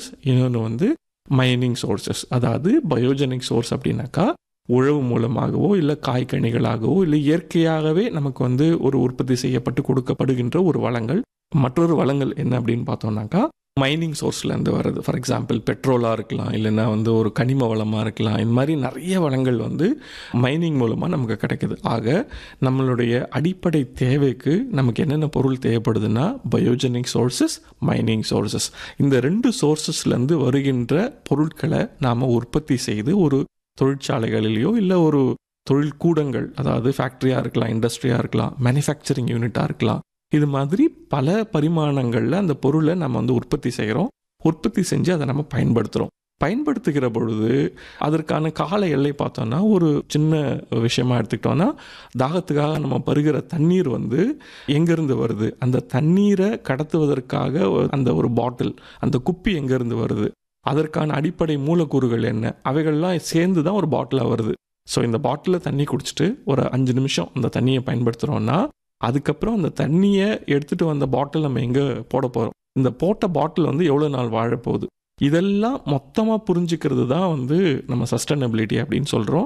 இன்னொன்று வந்து mining sources அதாவது பயோஜெனிக் சோர்ஸ் அப்படின்னாக்கா உழவு மூலமாகவோ இல்லை காய்கனிகளாகவோ இல்லை இயற்கையாகவே நமக்கு வந்து ஒரு உற்பத்தி செய்யப்பட்டு கொடுக்கப்படுகின்ற ஒரு வளங்கள் மற்றொரு வளங்கள் என்ன அப்படின்னு பார்த்தோம்னாக்கா மைனிங் சோர்ஸ்லேருந்து வருது ஃபார் எக்ஸாம்பிள் பெட்ரோலாக இருக்கலாம் இல்லைன்னா வந்து ஒரு கனிம வளமாக இருக்கலாம் இந்த மாதிரி நிறைய வளங்கள் வந்து மைனிங் மூலமாக நமக்கு கிடைக்குது ஆக நம்மளுடைய அடிப்படை தேவைக்கு நமக்கு என்னென்ன பொருள் தேவைப்படுதுன்னா பயோஜெனிக் சோர்சஸ் மைனிங் சோர்சஸ் இந்த ரெண்டு சோர்சஸ்லேருந்து வருகின்ற பொருட்களை நாம் உற்பத்தி செய்து ஒரு தொழிற்சாலைகளிலேயோ இல்லை ஒரு தொழிற்கூடங்கள் அதாவது ஃபேக்ட்ரியாக இருக்கலாம் இண்டஸ்ட்ரியாக இருக்கலாம் மேனுஃபேக்சரிங் யூனிட்டாக இருக்கலாம் இது மாதிரி பல பரிமாணங்களில் அந்த பொருளை நம்ம வந்து உற்பத்தி செய்கிறோம் உற்பத்தி செஞ்சு அதை நம்ம பயன்படுத்துகிறோம் பயன்படுத்துகிற பொழுது அதற்கான கால எல்லை பார்த்தோம்னா ஒரு சின்ன விஷயமா எடுத்துக்கிட்டோம்னா தாகத்துக்காக நம்ம பருகிற தண்ணீர் வந்து எங்கேருந்து வருது அந்த தண்ணீரை கடத்துவதற்காக அந்த ஒரு பாட்டில் அந்த குப்பி எங்கேருந்து வருது அதற்கான அடிப்படை மூலக்கூறுகள் என்ன அவைகள்லாம் சேர்ந்து தான் ஒரு பாட்டிலாக வருது ஸோ இந்த பாட்டிலில் தண்ணி குடிச்சிட்டு ஒரு அஞ்சு நிமிஷம் அந்த தண்ணியை பயன்படுத்துகிறோன்னா அதுக்கப்புறம் அந்த தண்ணியை எடுத்துகிட்டு வந்த பாட்டில் நம்ம எங்கே போட போகிறோம் இந்த போட்ட பாட்டில் வந்து எவ்வளோ நாள் வாழப்போகுது இதெல்லாம் மொத்தமாக புரிஞ்சுக்கிறது தான் வந்து நம்ம சஸ்டைனபிலிட்டி அப்படின்னு சொல்கிறோம்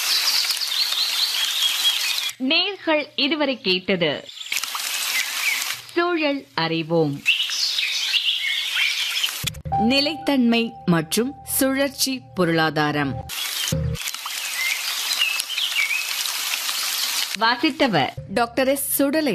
நேர்கள் இதுவரை கேட்டது சூழல் அறிவோம் நிலைத்தன்மை மற்றும் சுழற்சி பொருளாதாரம் வாசித்தவர் டாக்டர் எஸ் சுடலை